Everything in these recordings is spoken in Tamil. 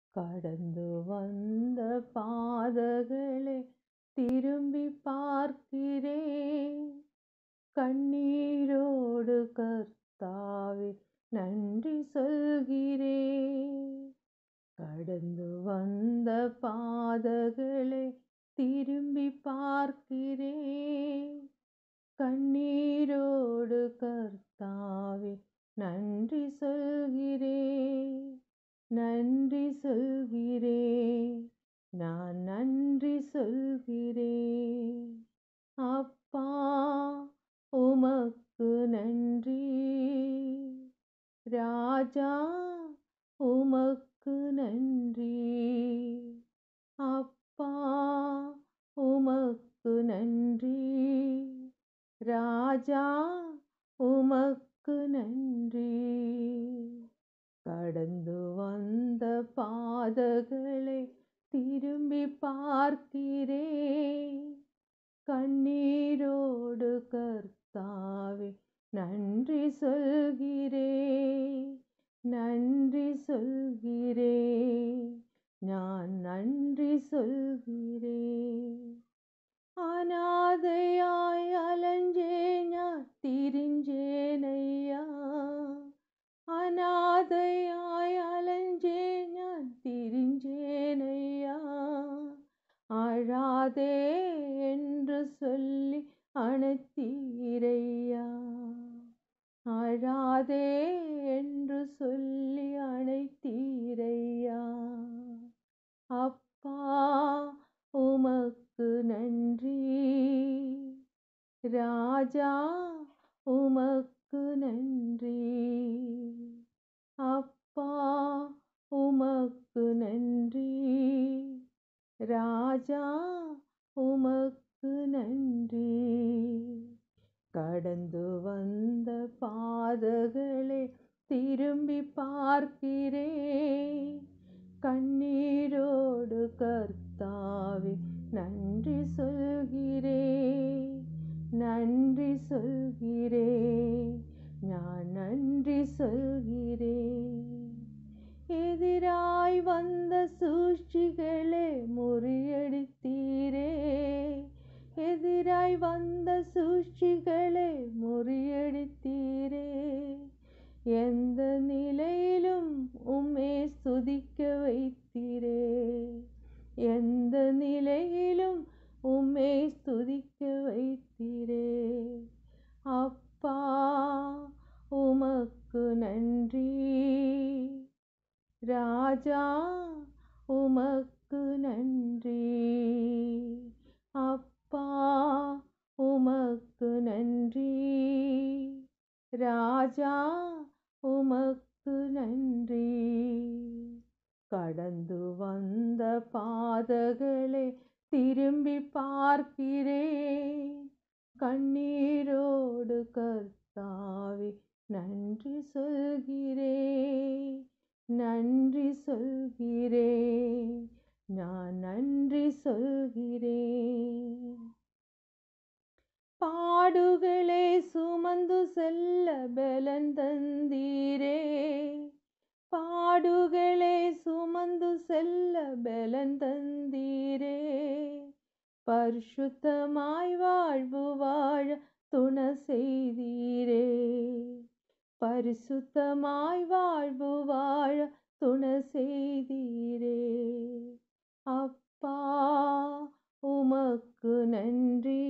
கடந்து வந்த பாதகளை திரும்பி பார்க்கிறேன் கண்ணீரோடு கர்த்தாவே நன்றி சொல்கிறேன் கடந்து வந்த பாதகளை திரும்பி பார்க்கிறேன் கண்ணீரோடு கர்த்தாவே நன்றி சொல்கிறேன் நன்றி சொல்கிறேன் நான் நன்றி சொல்கிறேன் அப்பா உமக்கு நன்றி ராஜா உமக்கு நன்றி அப்பா உமக்கு நன்றி ராஜா உமக்கு நன்றி கடந்து வந்த பாதகளை திரும்பி பார்க்கிறேன் கண்ணீரோடு கர்த்தாவே நன்றி சொல்கிறேன் நன்றி சொல்கிறேன் நான் நன்றி சொல்கிறேன் அனாதையாய் அலைஞ்சே நான் திரிஞ்சேனையா அனாதையாய் அலைஞ்சே நான் திரிஞ்சேனையா அழாதே என்று சொல்லி அணைத்தீரையா அழாதே என்று சொல்லி அணைத்தீரையா அப்பா உமக்கு நன்றி ராஜா உமக்கு நன்றி அப்பா உமக்கு நன்றி ராஜா உமக்கு நன்றி கடந்து வந்த பாதகளை திரும்பி பார்க்கிறேன் கண்ணீரோடு கர்த்தாவே நன்றி சொல்கிறேன் நன்றி சொல்கிறேன் நான் நன்றி சொல்கிறேன் எதிராய் வந்த சூழ்ச்சிகளை முறியடித்தீரே எதிராய் வந்த சூழ்ச்சிகளை முறியடித்தீரே எந்த நிலையிலும் உம்மே ஸ்துதிக்க வைத்தீரே எந்த நிலையிலும் உம்மே ஸ்துதிக்க வைத்தீரே அப்பா உமக்கு நன்றி ராஜா உமக்கு நன்றி அப்பா உமக்கு நன்றி ராஜா உமக்கு நன்றி கடந்து வந்த பாதகளை திரும்பி பார்க்கிறேன் கண்ணீரோடு கர்த்தாவே நன்றி சொல்கிறேன் நன்றி சொல்கிறேன் நான் நன்றி சொல்கிறேன் பாடுகளே சுமந்து செல்ல பலன் தந்தீரே பாடுகளே சுமந்து செல்ல பலன் தந்தீரே பரிசுத்தமாய் வாழ்வு வாழ துண செய்தீரே பரிசுத்தமாய் வாழ்வு வாழ துண செய்தீரே அப்பா உமக்கு நன்றி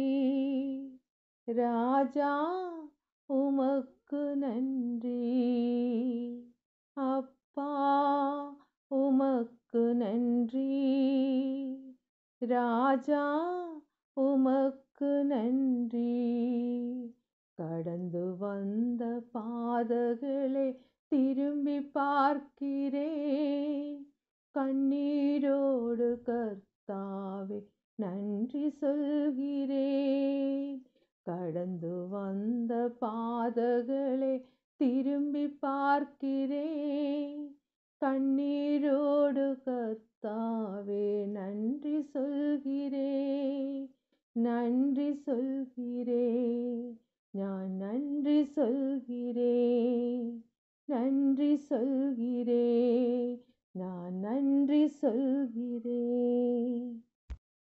ராஜா உமக்கு நன்றி அப்பா உமக்கு நன்றி ராஜா உமக்கு நன்றி கடந்து வந்த பாதகளை திரும்பி பார்க்கிறேன் கண்ணீரோடு கர்த்தாவே நன்றி சொல்கிறேன் கடந்து வந்த பாதகளை திரும்பி பார்க்கிறேன் கண்ணீரோடு கர்த்தாவே நன்றி சொல்கிறேன் நன்றி சொல்கிறேன் நான் நன்றி சொல்கிறேன் நன்றி சொல்கிறேன் நான் நன்றி சொல்கிறேன்